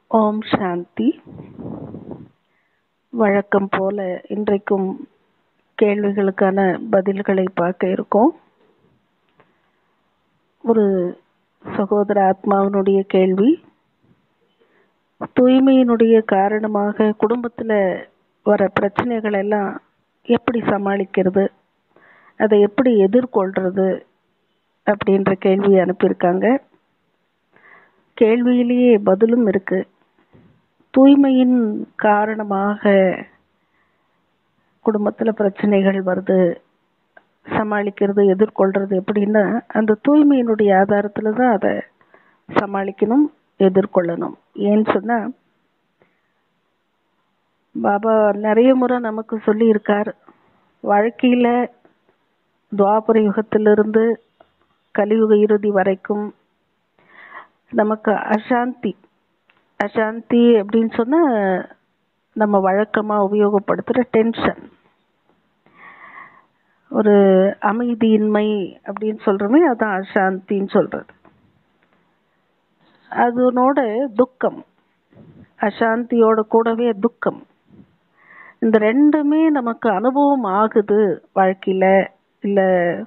ஓம் சாந்தி வழக்கம் போல இன்றைக்கும் கேள்விகளுக்கான பதில்களை பார்க்க இருக்கோம் ஒரு சகோதர ஆத்மாவினுடைய கேள்வி தூய்மையினுடைய காரணமாக குடும்பத்துல வர பிரச்சனைகள் எல்லாம் எப்படி சமாளிக்கிறது அதை எப்படி எதிர்கொள்றது அப்படின்ற கேள்வி அனுப்பியிருக்காங்க கேள்வியிலேயே பதிலும் இருக்கு தூய்மையின் காரணமாக குடும்பத்துல பிரச்சனைகள் வருது சமாளிக்கிறது எதிர்கொள்றது எப்படின்னா அந்த தூய்மையினுடைய ஆதாரத்துல தான் அதை சமாளிக்கணும் எதிர்கொள்ளணும் ஏன்னு சொன்னா பாபா நிறைய முறை நமக்கு சொல்லி இருக்கார் வாழ்க்கையில துவாபர யுகத்திலிருந்து கலியுக இறுதி வரைக்கும் நமக்கு அசாந்தி அசாந்தி அப்படின்னு சொன்னா நம்ம வழக்கமா உபயோகப்படுத்துற டென்ஷன் ஒரு அமைதியின்மை அப்படின்னு சொல்றோமே அதான் அசாந்தின்னு சொல்றது அதனோட துக்கம் அசாந்தியோட கூடவே துக்கம் இந்த ரெண்டுமே நமக்கு அனுபவம் ஆகுது வாழ்க்கையில இல்ல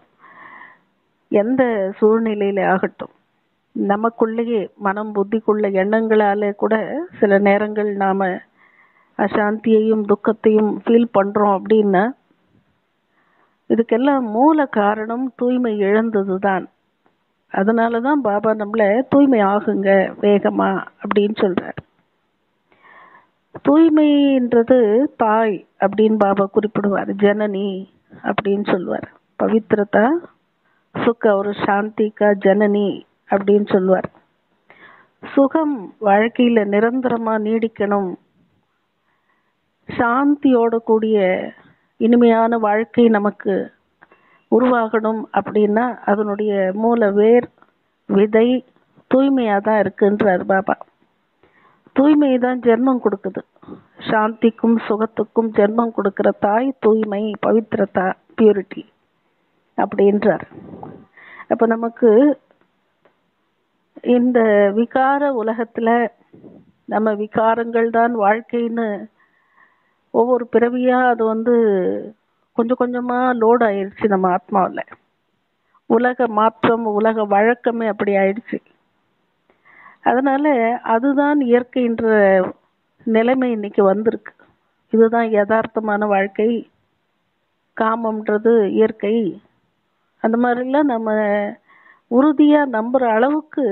எந்த சூழ்நிலையில ஆகட்டும் நமக்குள்ளேயே மனம் புத்திக்குள்ள எண்ணங்களால கூட சில நேரங்கள் நாம அசாந்தியையும் துக்கத்தையும் ஃபீல் பண்றோம் அப்படின்னா இதுக்கெல்லாம் மூல காரணம் தூய்மை இழந்தது தான் அதனாலதான் பாபா நம்மள தூய்மை ஆகுங்க வேகமா அப்படின்னு சொல்றார் தூய்மைன்றது தாய் அப்படின்னு பாபா குறிப்பிடுவார் ஜனனி அப்படின்னு சொல்லுவார் பவித்ரதா சுக ஒரு சாந்திகா ஜனனி அப்படின்னு சொல்லுவார் சுகம் வாழ்க்கையில நிரந்தரமா நீடிக்கணும் சாந்தியோட கூடிய இனிமையான வாழ்க்கை நமக்கு உருவாகணும் அப்படின்னா அதனுடைய மூல வேர் விதை தூய்மையா தான் இருக்குன்றார் பாபா தூய்மை தான் ஜென்மம் கொடுக்குது சாந்திக்கும் சுகத்துக்கும் ஜென்மம் கொடுக்கிற தாய் தூய்மை பவித்ரதா பியூரிட்டி அப்படின்றார் அப்ப நமக்கு இந்த விகார உலகத்துல நம்ம விகாரங்கள் தான் வாழ்க்கைன்னு ஒவ்வொரு பிறவியா அது வந்து கொஞ்சம் கொஞ்சமா லோட் ஆயிடுச்சு நம்ம ஆத்மாவில் உலக மாற்றம் உலக வழக்கமே அப்படி ஆயிடுச்சு அதனால அதுதான் இயற்கைன்ற நிலைமை இன்னைக்கு வந்திருக்கு இதுதான் யதார்த்தமான வாழ்க்கை காமம்ன்றது இயற்கை அந்த மாதிரிலாம் நம்ம உறுதியா நம்புற அளவுக்கு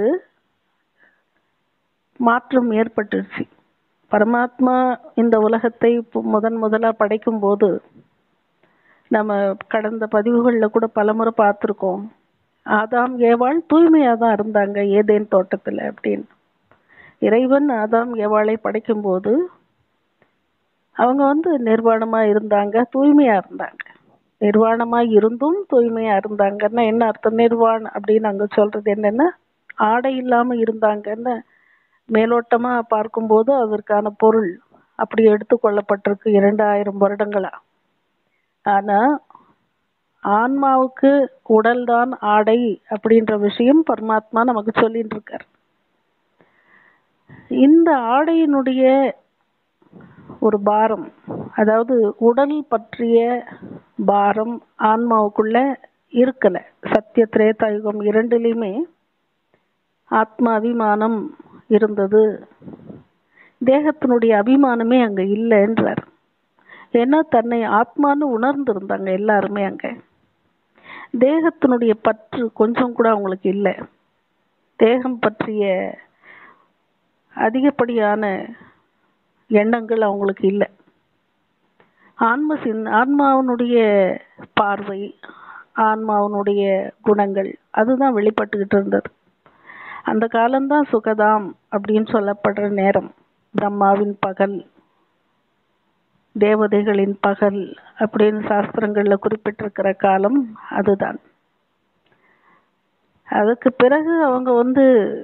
மாற்றம் ஏற்பட்டுருச்சு பரமாத்மா இந்த உலகத்தை முதன் முதலா படைக்கும் போது நம்ம கடந்த பதிவுகளில் கூட பலமுறை பார்த்துருக்கோம் ஆதாம் ஏவாள் தூய்மையா தான் இருந்தாங்க ஏதேன் தோட்டத்துல அப்படின்னு இறைவன் ஆதாம் ஏவாளை படைக்கும் போது அவங்க வந்து நிர்வாணமா இருந்தாங்க தூய்மையா இருந்தாங்க நிர்வாணமா இருந்தும் தூய்மையா இருந்தாங்கன்னா என்ன அர்த்தம் நிர்வாண் அப்படின்னு அங்க சொல்றது என்னன்னா ஆடை இல்லாம இருந்தாங்கன்னு மேலோட்டமா பார்க்கும்போது அதற்கான பொருள் அப்படி எடுத்துக்கொள்ளப்பட்டிருக்கு இரண்டாயிரம் வருடங்களா ஆனா ஆன்மாவுக்கு உடல் தான் ஆடை அப்படின்ற விஷயம் பரமாத்மா நமக்கு சொல்லிட்டு இருக்கார் இந்த ஆடையினுடைய ஒரு பாரம் அதாவது உடல் பற்றிய பாரம் ஆன்மாவுக்குள்ள இருக்கல சத்திய திரேதாயுகம் இரண்டுலையுமே ஆத்மா அபிமானம் இருந்தது தேகத்தினுடைய அபிமானமே அங்க இல்லைன்றார் ஏன்னா தன்னை ஆத்மான்னு உணர்ந்திருந்தாங்க எல்லாருமே அங்க தேகத்தினுடைய பற்று கொஞ்சம் கூட அவங்களுக்கு இல்லை தேகம் பற்றிய அதிகப்படியான எண்ணங்கள் அவங்களுக்கு இல்லை ஆன்ம சின் ஆன்மாவனுடைய பார்வை ஆன்மாவனுடைய குணங்கள் அதுதான் வெளிப்பட்டுக்கிட்டு இருந்தது அந்த காலம்தான் சுகதாம் அப்படின்னு சொல்லப்படுற நேரம் பிரம்மாவின் பகல் தேவதைகளின் பகல் அப்படின்னு சாஸ்திரங்கள்ல குறிப்பிட்டிருக்கிற காலம் அதுதான் அதுக்கு பிறகு அவங்க வந்து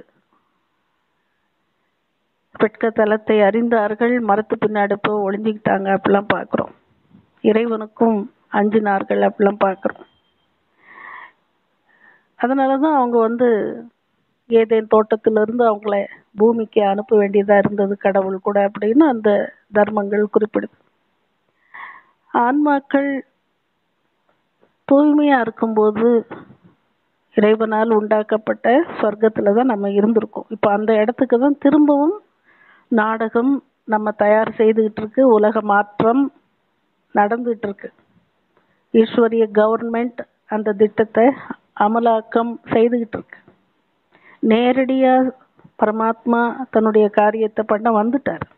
பெட்க தலத்தை அறிந்தார்கள் மரத்து பின்னாடி போய் ஒளிஞ்சுக்கிட்டாங்க அப்படிலாம் பார்க்குறோம் இறைவனுக்கும் அஞ்சினார்கள் அப்படிலாம் பார்க்குறோம் அதனாலதான் அவங்க வந்து ஏதேன் தோட்டத்திலிருந்து அவங்கள பூமிக்கு அனுப்ப வேண்டியதா இருந்தது கடவுள் கூட அப்படின்னு அந்த தர்மங்கள் குறிப்பிடுது ஆன்மாக்கள் தூய்மையா இருக்கும்போது இறைவனால் உண்டாக்கப்பட்ட சொர்க்கத்துல தான் நம்ம இருந்திருக்கோம் இப்போ அந்த இடத்துக்கு தான் திரும்பவும் நாடகம் நம்ம தயார் செய்துகிட்டு இருக்கு உலக மாற்றம் நடந்துட்டு இருக்கு ஈஸ்வரிய கவர்மெண்ட் அந்த திட்டத்தை அமலாக்கம் செய்துகிட்டு இருக்கு நேரடியா பரமாத்மா தன்னுடைய காரியத்தை பண்ண வந்துட்டார்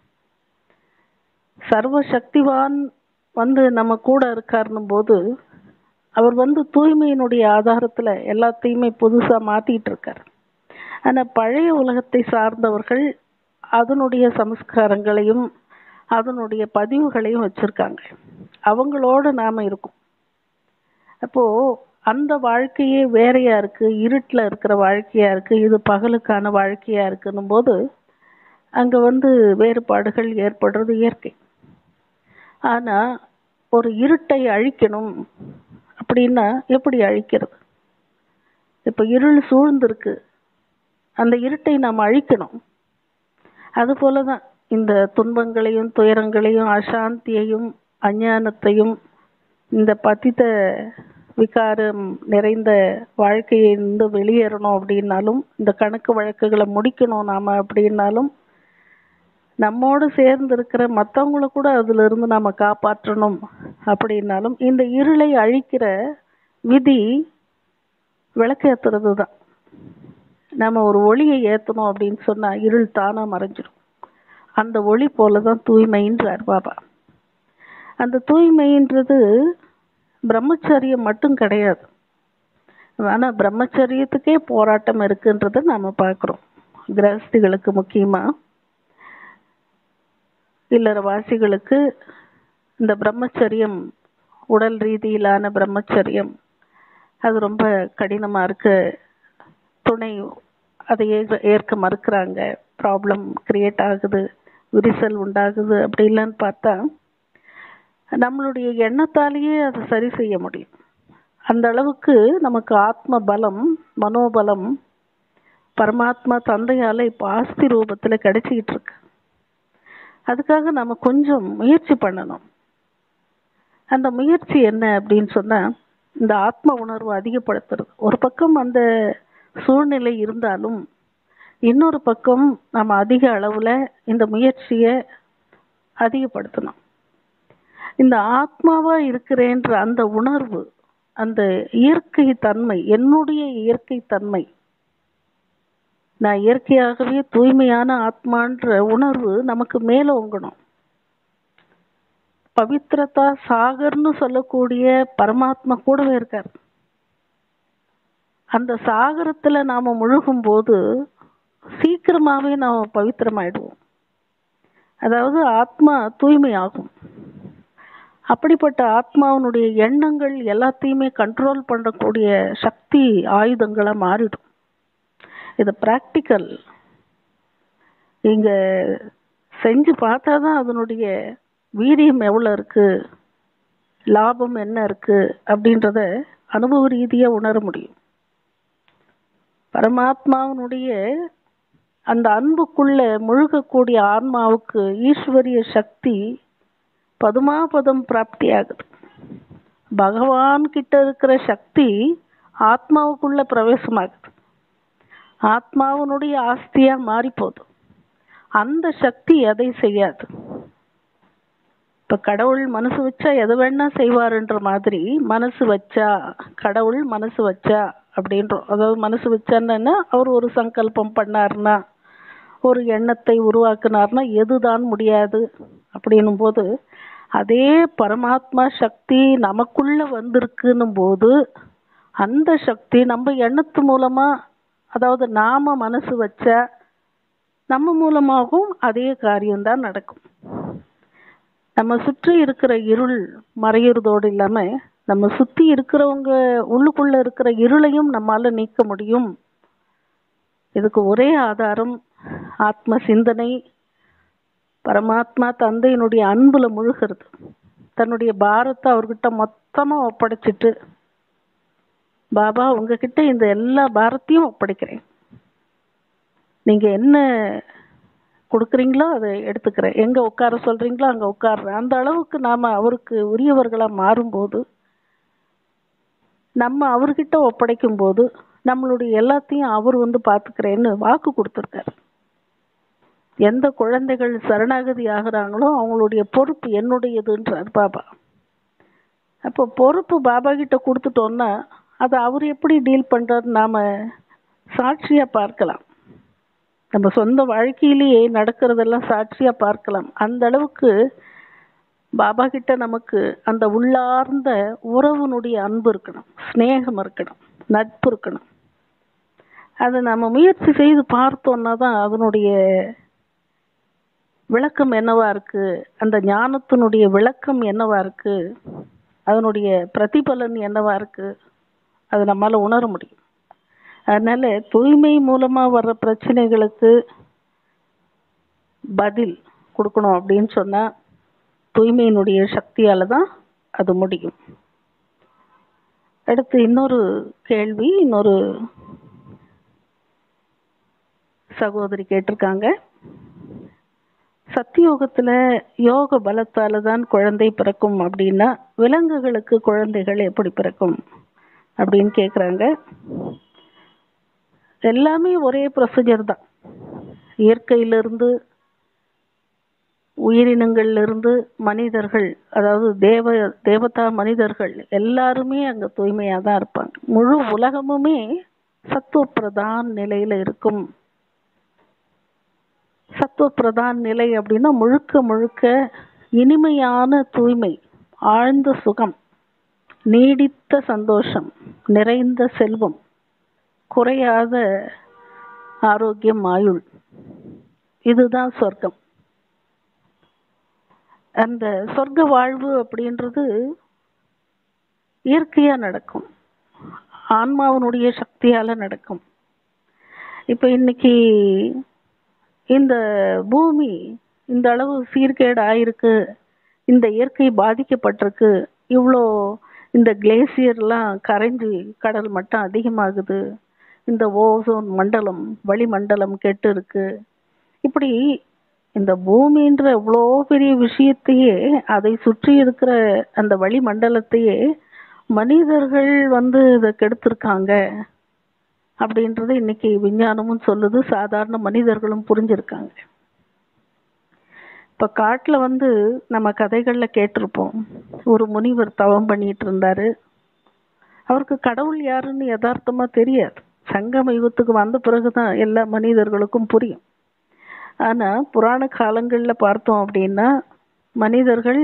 சர்வ சக்திவான் வந்து நம்ம கூட இருக்காருன்னும் போது அவர் வந்து தூய்மையினுடைய ஆதாரத்துல எல்லாத்தையுமே புதுசா மாத்திட்டு இருக்கார் ஆனா பழைய உலகத்தை சார்ந்தவர்கள் அதனுடைய சம்ஸ்காரங்களையும் அதனுடைய பதிவுகளையும் வச்சிருக்காங்க அவங்களோட நாம இருக்கோம் அப்போ அந்த வாழ்க்கையே வேறையா இருக்கு இருட்டில் இருக்கிற வாழ்க்கையா இருக்கு இது பகலுக்கான வாழ்க்கையா இருக்குன்னும் போது அங்க வந்து வேறுபாடுகள் ஏற்படுறது இயற்கை ஆனா ஒரு இருட்டை அழிக்கணும் அப்படின்னா எப்படி அழிக்கிறது இப்ப இருள் சூழ்ந்திருக்கு அந்த இருட்டை நாம் அழிக்கணும் அது போலதான் இந்த துன்பங்களையும் துயரங்களையும் அசாந்தியையும் அஞ்ஞானத்தையும் இந்த பதித்த விகாரம் நிறைந்த வாழ்க்கையிலிருந்து வெளியேறணும் அப்படின்னாலும் இந்த கணக்கு வழக்குகளை முடிக்கணும் நாம அப்படின்னாலும் நம்மோடு சேர்ந்து இருக்கிற மற்றவங்கள கூட அதுல இருந்து நாம காப்பாற்றணும் அப்படின்னாலும் இந்த இருளை அழிக்கிற விதி விளக்கேத்துறது தான் நம்ம ஒரு ஒளியை ஏத்தணும் அப்படின்னு சொன்னா இருள் தானா மறைஞ்சிடும் அந்த ஒளி போலதான் தூய்மைன்றார் பாபா அந்த தூய்மைன்றது பிரம்மச்சரியம் மட்டும் கிடையாது ஆனா பிரம்மச்சரியத்துக்கே போராட்டம் இருக்குன்றத நாம பார்க்கிறோம் கிரகஸ்திகளுக்கு முக்கியமா இல்லறவாசிகளுக்கு இந்த பிரம்மச்சரியம் உடல் ரீதியிலான பிரம்மச்சரியம் அது ரொம்ப கடினமா இருக்கு துணை அதை ஏற்க- ஏற்க மறுக்கிறாங்க ப்ராப்ளம் கிரியேட் ஆகுது விரிசல் உண்டாகுது அப்படின்லாம் பார்த்தா நம்மளுடைய எண்ணத்தாலேயே அதை சரி செய்ய முடியும் அந்த அளவுக்கு நமக்கு ஆத்ம பலம் மனோபலம் பரமாத்மா தந்தையால இப்ப ஆஸ்தி ரூபத்துல கிடைச்சிக்கிட்டு இருக்கு அதுக்காக நம்ம கொஞ்சம் முயற்சி பண்ணணும் அந்த முயற்சி என்ன அப்படின்னு சொன்னா இந்த ஆத்ம உணர்வு அதிகப்படுத்துறது ஒரு பக்கம் அந்த சூழ்நிலை இருந்தாலும் இன்னொரு பக்கம் நம்ம அதிக அளவுல இந்த முயற்சியை அதிகப்படுத்தணும் இந்த ஆத்மாவா இருக்கிறேன்ற அந்த உணர்வு அந்த இயற்கை தன்மை என்னுடைய இயற்கை தன்மை நான் இயற்கையாகவே தூய்மையான ஆத்மான்ற உணர்வு நமக்கு மேலோங்கணும் பவித்ரதா சாகர்னு சொல்லக்கூடிய பரமாத்மா கூடவே இருக்கார் அந்த சாகரத்துல நாம முழுகும் போது சீக்கிரமாவே நாம பவித்திரமாயிடுவோம் அதாவது ஆத்மா தூய்மையாகும் அப்படிப்பட்ட ஆத்மாவினுடைய எண்ணங்கள் எல்லாத்தையுமே கண்ட்ரோல் பண்ணக்கூடிய சக்தி ஆயுதங்களா மாறிடும் இது பிராக்டிக்கல் இங்க செஞ்சு பார்த்தாதான் அதனுடைய வீரியம் எவ்வளவு இருக்கு லாபம் என்ன இருக்கு அப்படின்றத அனுபவ ரீதியா உணர முடியும் பரமாத்மாவினுடைய அந்த அன்புக்குள்ள முழுகக்கூடிய ஆன்மாவுக்கு ஈஸ்வரிய சக்தி பதுமாபதம் பிராப்தி ஆகுது பகவான் கிட்ட இருக்கிற சக்தி ஆத்மாவுக்குள்ள பிரவேசமாகுது ஆத்மாவினுடைய ஆஸ்தியா மாறி போகுது அந்த சக்தி எதை செய்யாது இப்ப கடவுள் மனசு வச்சா எதை வேணா செய்வாருன்ற மாதிரி மனசு வச்சா கடவுள் மனசு வச்சா அப்படின்றோம் அதாவது மனசு வச்சான்னா அவர் ஒரு சங்கல்பம் பண்ணாருன்னா ஒரு எண்ணத்தை உருவாக்குனார்னா எதுதான் முடியாது அப்படின்னும் போது அதே பரமாத்மா சக்தி நமக்குள்ள வந்திருக்குன்னும் போது அந்த சக்தி நம்ம எண்ணத்து மூலமா அதாவது நாம மனசு வச்சா நம்ம மூலமாகவும் அதே காரியம்தான் நடக்கும் நம்ம சுற்றி இருக்கிற இருள் மறையிறதோடு இல்லாம நம்ம சுத்தி இருக்கிறவங்க உள்ளுக்குள்ள இருக்கிற இருளையும் நம்மால நீக்க முடியும் இதுக்கு ஒரே ஆதாரம் ஆத்ம சிந்தனை பரமாத்மா தந்தையினுடைய அன்புல முழுகிறது தன்னுடைய பாரத்தை அவர்கிட்ட மொத்தமா ஒப்படைச்சிட்டு பாபா உங்ககிட்ட இந்த எல்லா பாரத்தையும் ஒப்படைக்கிறேன் நீங்க என்ன கொடுக்குறீங்களோ அதை எடுத்துக்கிறேன் எங்க உட்கார சொல்றீங்களோ அங்க உட்கார்றேன் அந்த அளவுக்கு நாம அவருக்கு உரியவர்களா மாறும்போது நம்ம அவர்கிட்ட ஒப்படைக்கும் போது நம்மளுடைய எல்லாத்தையும் அவர் வந்து பாத்துக்கிறேன்னு வாக்கு கொடுத்துருக்காரு எந்த குழந்தைகள் சரணாகதி ஆகுறாங்களோ அவங்களுடைய பொறுப்பு என்னுடையதுன்றார் பாபா அப்போ பொறுப்பு பாபா கிட்ட கொடுத்துட்டோம்னா அதை அவர் எப்படி டீல் பண்றாரு நாம சாட்சியா பார்க்கலாம் நம்ம சொந்த வாழ்க்கையிலேயே நடக்கிறதெல்லாம் சாட்சியா பார்க்கலாம் அந்த அளவுக்கு பாபா கிட்ட நமக்கு அந்த உள்ளார்ந்த உறவுனுடைய அன்பு இருக்கணும் சிநேகம் இருக்கணும் நட்பு இருக்கணும் அதை நம்ம முயற்சி செய்து பார்த்தோம்னா தான் அதனுடைய விளக்கம் என்னவா இருக்கு அந்த ஞானத்தினுடைய விளக்கம் என்னவா இருக்கு அதனுடைய பிரதிபலன் என்னவா இருக்கு அது நம்மால உணர முடியும் அதனால தூய்மை மூலமா வர்ற பிரச்சனைகளுக்கு பதில் கொடுக்கணும் அப்படின்னு சொன்னா தூய்மையினுடைய சக்தியால தான் அது முடியும் அடுத்து இன்னொரு கேள்வி இன்னொரு சகோதரி கேட்டிருக்காங்க சத்தியோகத்துல யோக பலத்தால தான் குழந்தை பிறக்கும் அப்படின்னா விலங்குகளுக்கு குழந்தைகள் எப்படி பிறக்கும் அப்படின்னு கேக்குறாங்க எல்லாமே ஒரே ப்ரொசீஜர் தான் இயற்கையிலிருந்து உயிரினங்கள்ல இருந்து மனிதர்கள் அதாவது தேவ தேவதா மனிதர்கள் எல்லாருமே அங்க தூய்மையா தான் இருப்பாங்க முழு உலகமுமே சத்துவ பிரதான் நிலையில இருக்கும் சத்துவ பிரதான் நிலை அப்படின்னா முழுக்க முழுக்க இனிமையான தூய்மை ஆழ்ந்த சுகம் நீடித்த சந்தோஷம் நிறைந்த செல்வம் குறையாத ஆரோக்கியம் ஆயுள் இதுதான் சொர்க்கம் அந்த சொர்க்க வாழ்வு அப்படின்றது இயற்கையா நடக்கும் ஆன்மாவினுடைய சக்தியால நடக்கும் இப்ப இன்னைக்கு இந்த பூமி இந்த அளவு சீர்கேடு ஆயிருக்கு இந்த இயற்கை பாதிக்கப்பட்டிருக்கு இவ்வளோ இந்த கிளேசியர்லாம் கரைஞ்சு கடல் மட்டம் அதிகமாகுது இந்த ஓசோன் மண்டலம் வளிமண்டலம் கெட்டு இருக்கு இப்படி இந்த பூமின்ற இவ்வளோ பெரிய விஷயத்தையே அதை சுற்றி இருக்கிற அந்த வளிமண்டலத்தையே மனிதர்கள் வந்து இதை கெடுத்திருக்காங்க அப்படின்றது இன்னைக்கு விஞ்ஞானமும் சொல்லுது சாதாரண மனிதர்களும் புரிஞ்சிருக்காங்க இப்ப காட்டுல வந்து நம்ம கதைகள்ல கேட்டிருப்போம் ஒரு முனிவர் தவம் பண்ணிட்டு இருந்தாரு அவருக்கு கடவுள் யாருன்னு யதார்த்தமா தெரியாது சங்கம யுகத்துக்கு வந்த பிறகுதான் எல்லா மனிதர்களுக்கும் புரியும் ஆனா புராண காலங்கள்ல பார்த்தோம் அப்படின்னா மனிதர்கள்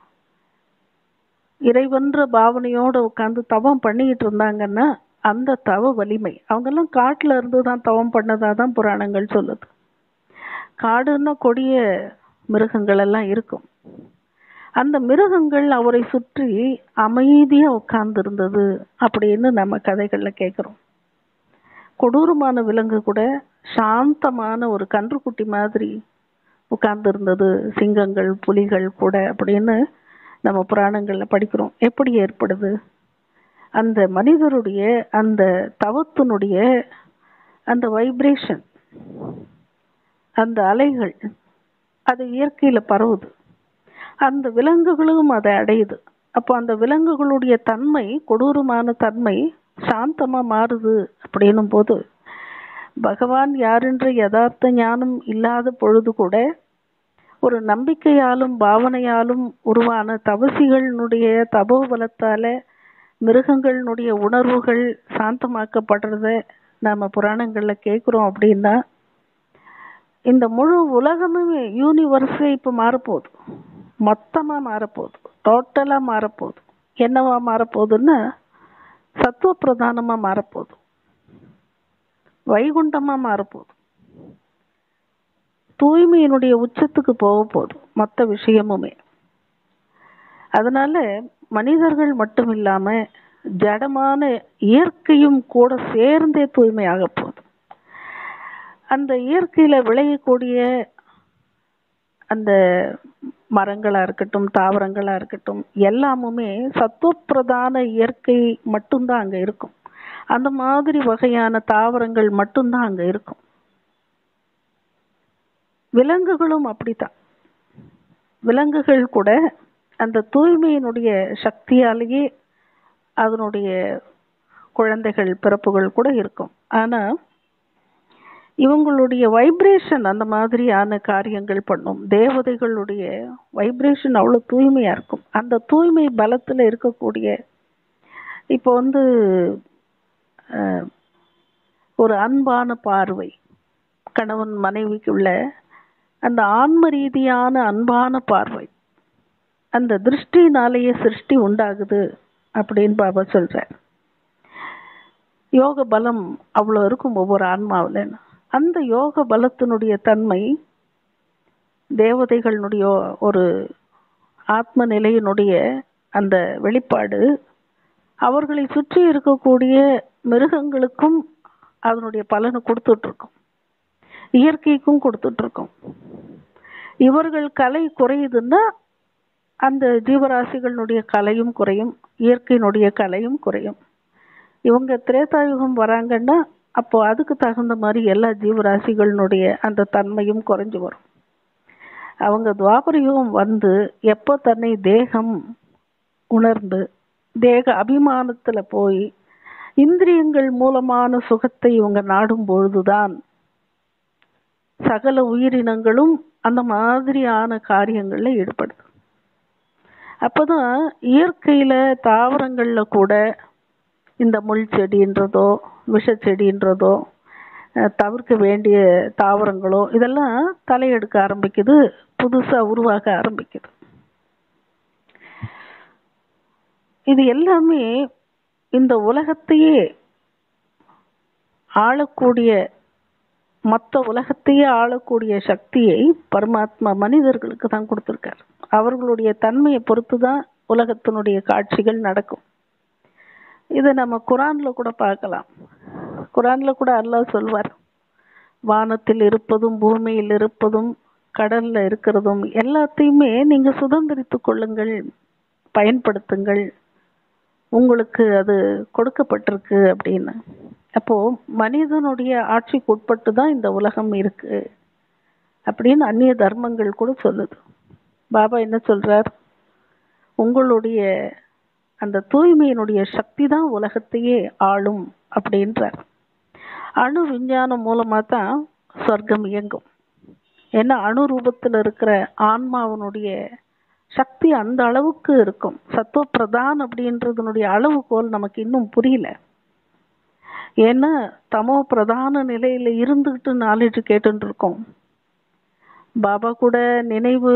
இறைவன்ற பாவனையோட உட்கார்ந்து தவம் பண்ணிக்கிட்டு இருந்தாங்கன்னா அந்த தவ வலிமை அவங்கெல்லாம் காட்டுல இருந்து தான் தவம் பண்ணதா தான் புராணங்கள் சொல்லுது காடுன்னா கொடிய மிருகங்கள் எல்லாம் இருக்கும் அந்த மிருகங்கள் அவரை சுற்றி அமைதியா உட்கார்ந்து இருந்தது அப்படின்னு நம்ம கதைகள்ல கேட்கிறோம் கொடூரமான விலங்கு கூட சாந்தமான ஒரு கன்றுக்குட்டி மாதிரி உட்கார்ந்து இருந்தது சிங்கங்கள் புலிகள் கூட அப்படின்னு நம்ம புராணங்கள்ல படிக்கிறோம் எப்படி ஏற்படுது அந்த மனிதருடைய அந்த தவத்தினுடைய அந்த வைப்ரேஷன் அந்த அலைகள் அது இயற்கையில பரவுது அந்த விலங்குகளும் அதை அடையுது அப்போ அந்த விலங்குகளுடைய தன்மை கொடூரமான தன்மை சாந்தமா மாறுது அப்படின்னும் போது பகவான் யாரென்ற யதார்த்த ஞானம் இல்லாத பொழுது கூட ஒரு நம்பிக்கையாலும் பாவனையாலும் உருவான தவசிகளினுடைய தபோபலத்தால மிருகங்களினுடைய உணர்வுகள் சாந்தமாக்கப்படுறத நாம புராணங்கள்ல கேட்குறோம் அப்படின்னா இந்த முழு உலகமுமே யூனிவர்ஸே இப்ப மாறப்போகுது மொத்தமா மாறப்போகுது டோட்டலா மாறப்போகுது என்னவா மாறப்போகுதுன்னா சத்துவ பிரதானமா மாறப்போகுது வைகுண்டமா மாறப்போகுது தூய்மையினுடைய உச்சத்துக்கு போக போகுது மொத்த விஷயமுமே அதனால மனிதர்கள் மட்டும் இல்லாம ஜடமான இயற்கையும் கூட சேர்ந்தே தூய்மையாக போகுது அந்த இயற்கையில விளையக்கூடிய அந்த மரங்களா இருக்கட்டும் தாவரங்களா இருக்கட்டும் எல்லாமுமே சத்துவப்பிரதான இயற்கை மட்டும்தான் அங்க இருக்கும் அந்த மாதிரி வகையான தாவரங்கள் மட்டும்தான் அங்க இருக்கும் விலங்குகளும் அப்படித்தான் விலங்குகள் கூட அந்த தூய்மையினுடைய சக்தியாலேயே அதனுடைய குழந்தைகள் பிறப்புகள் கூட இருக்கும் ஆனா இவங்களுடைய வைப்ரேஷன் அந்த மாதிரியான காரியங்கள் பண்ணும் தேவதைகளுடைய வைப்ரேஷன் அவ்வளோ தூய்மையா இருக்கும் அந்த தூய்மை பலத்துல இருக்கக்கூடிய இப்போ வந்து அஹ், ஒரு அன்பான பார்வை கணவன் மனைவிக்குள்ள அந்த ஆன்ம ரீதியான அன்பான பார்வை அந்த திருஷ்டினாலேயே சிருஷ்டி உண்டாகுது அப்படின்னு பாபா சொல்றார் யோக பலம் அவ்வளோ இருக்கும் ஒவ்வொரு ஆன்மாவில் அந்த யோக பலத்தினுடைய தன்மை தேவதைகளினுடைய ஒரு ஆத்ம நிலையினுடைய அந்த வெளிப்பாடு அவர்களை சுற்றி இருக்கக்கூடிய மிருகங்களுக்கும் அதனுடைய பலனை கொடுத்துட்டு இருக்கும் இயற்கைக்கும் கொடுத்துட்டு இருக்கும் இவர்கள் கலை குறையுதுன்னா அந்த ஜீவராசிகளினுடைய கலையும் குறையும் இயற்கையினுடைய கலையும் குறையும் இவங்க திரேதாயுகம் வராங்கன்னா அப்போ அதுக்கு தகுந்த மாதிரி எல்லா ஜீவராசிகளினுடைய அந்த தன்மையும் குறைஞ்சு வரும் அவங்க துவாபர யுகம் வந்து எப்போ தன்னை தேகம் உணர்ந்து தேக அபிமானத்துல போய் இந்திரியங்கள் மூலமான சுகத்தை இவங்க நாடும் பொழுதுதான் சகல உயிரினங்களும் அந்த மாதிரியான காரியங்கள்ல ஈடுபடுது அப்பதான் இயற்கையில தாவரங்கள்ல கூட இந்த முள் செடின்றதோ விஷ செடின்றதோ அஹ், தவிர்க்க வேண்டிய தாவரங்களோ இதெல்லாம் தலையெடுக்க ஆரம்பிக்குது புதுசா உருவாக ஆரம்பிக்குது இது எல்லாமே இந்த உலகத்தையே ஆளக்கூடிய மொத்த உலகத்தையே ஆளக்கூடிய சக்தியை பரமாத்மா மனிதர்களுக்கு தான் கொடுத்துருக்காரு அவர்களுடைய தன்மையை பொறுத்து தான் உலகத்தினுடைய காட்சிகள் நடக்கும் இதை நம்ம குரான்ல கூட பார்க்கலாம் குரான்ல கூட அல்லாஹ் சொல்வார் வானத்தில் இருப்பதும் பூமியில் இருப்பதும் கடல்ல இருக்கிறதும் எல்லாத்தையுமே நீங்க சுதந்திரித்துக் கொள்ளுங்கள் பயன்படுத்துங்கள் உங்களுக்கு அது கொடுக்கப்பட்டிருக்கு அப்படின்னு அப்போ மனிதனுடைய ஆட்சிக்கு உட்பட்டு தான் இந்த உலகம் இருக்கு அப்படின்னு அந்நிய தர்மங்கள் கூட சொல்லுது பாபா என்ன சொல்றார் உங்களுடைய அந்த தூய்மையினுடைய சக்தி தான் உலகத்தையே ஆளும் அப்படின்றார் அணு விஞ்ஞானம் மூலமா தான் சொர்க்கம் இயங்கும் ஏன்னா அணு ரூபத்தில் இருக்கிற ஆன்மாவனுடைய சக்தி அந்த அளவுக்கு இருக்கும் சத்துவ பிரதான் அப்படின்றதனுடைய அளவுகோல் நமக்கு இன்னும் புரியல ஏன்னா தமோ பிரதான நிலையில இருந்துகிட்டு நாலேஜ் கேட்டுட்டு இருக்கோம் பாபா கூட நினைவு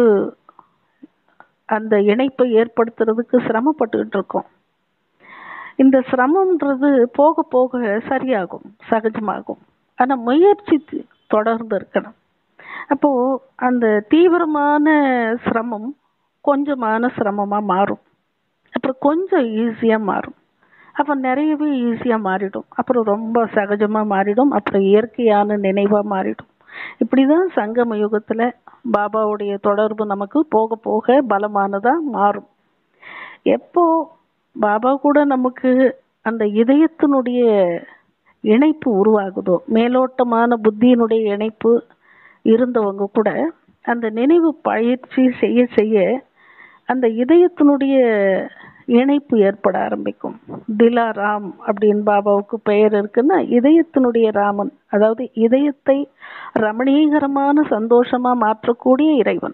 அந்த இணைப்பை ஏற்படுத்துறதுக்கு சிரமப்பட்டுக்கிட்டு இருக்கோம் இந்த சிரமம்ன்றது போக போக சரியாகும் சகஜமாகும் ஆனா முயற்சி தி- தொடர்ந்து இருக்கணும் அப்போ அந்த தீவிரமான சிரமம் கொஞ்சமான சிரமமா மாறும் அப்புறம் கொஞ்சம் ஈஸியா மாறும் அப்ப நிறையவே ஈஸியா மாறிடும் அப்புறம் ரொம்ப சகஜமா மாறிடும் அப்புறம் இயற்கையான நினைவா மாறிடும் இப்படிதான் சங்கம யுகத்துல பாபாவுடைய தொடர்பு நமக்கு போக போக பலமானதா மாறும் எப்போ பாபா கூட நமக்கு அந்த இதயத்தினுடைய இணைப்பு உருவாகுதோ மேலோட்டமான புத்தியினுடைய இணைப்பு இருந்தவங்க கூட அந்த நினைவு பயிற்சி செய்ய செய்ய அந்த இதயத்தினுடைய இணைப்பு ஏற்பட ஆரம்பிக்கும் திலா ராம் அப்படின்னு பாபாவுக்கு பெயர் இருக்குன்னா இதயத்தினுடைய ராமன் அதாவது இதயத்தை ரமணீகரமான சந்தோஷமா மாற்றக்கூடிய இறைவன்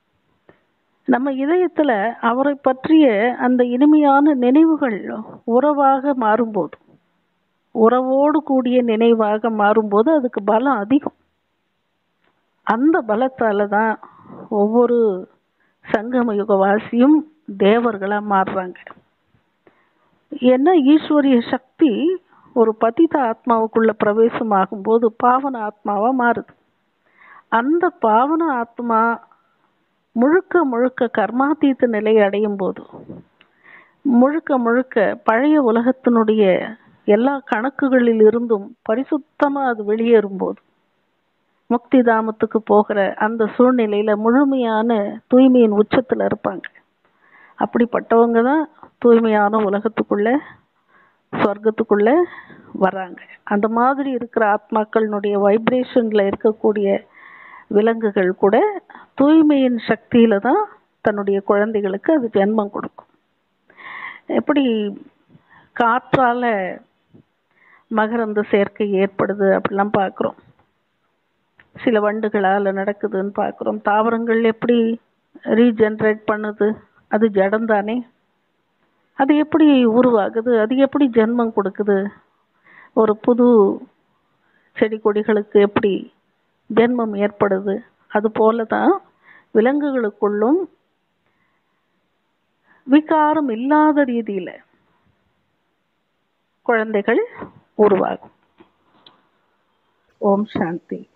நம்ம இதயத்துல அவரை பற்றிய அந்த இனிமையான நினைவுகள் உறவாக மாறும்போது உறவோடு கூடிய நினைவாக மாறும்போது அதுக்கு பலம் அதிகம் அந்த பலத்தால தான் ஒவ்வொரு சங்கம யுகவாசியும் தேவர்களா மாறுறாங்க ஏன்னா ஈஸ்வரிய சக்தி ஒரு பதித ஆத்மாவுக்குள்ள பிரவேசம் ஆகும்போது பாவன ஆத்மாவா மாறுது அந்த பாவன ஆத்மா முழுக்க முழுக்க கர்மாதீத்த நிலையை அடையும் போது முழுக்க முழுக்க பழைய உலகத்தினுடைய எல்லா கணக்குகளில் இருந்தும் பரிசுத்தமா அது வெளியேறும் போது முக்தி தாமத்துக்கு போகிற அந்த சூழ்நிலையில முழுமையான தூய்மையின் உச்சத்துல இருப்பாங்க அப்படிப்பட்டவங்க தான் தூய்மையான உலகத்துக்குள்ள சொர்க்கத்துக்குள்ள வராங்க அந்த மாதிரி இருக்கிற ஆத்மாக்களினுடைய வைப்ரேஷன்ல இருக்கக்கூடிய விலங்குகள் கூட தூய்மையின் சக்தியில தான் தன்னுடைய குழந்தைகளுக்கு அது ஜென்மம் கொடுக்கும் எப்படி காற்றால மகரந்த சேர்க்கை ஏற்படுது அப்படிலாம் பார்க்குறோம் சில வண்டுகளால் நடக்குதுன்னு பார்க்குறோம் தாவரங்கள் எப்படி ரீஜென்ரேட் பண்ணுது அது ஜடம் தானே அது எப்படி உருவாகுது அது எப்படி ஜென்மம் கொடுக்குது ஒரு புது செடி கொடிகளுக்கு எப்படி ஜென்மம் ஏற்படுது அது போல தான் விலங்குகளுக்குள்ளும் விகாரம் இல்லாத ரீதியில குழந்தைகள் உருவாகும் ஓம் சாந்தி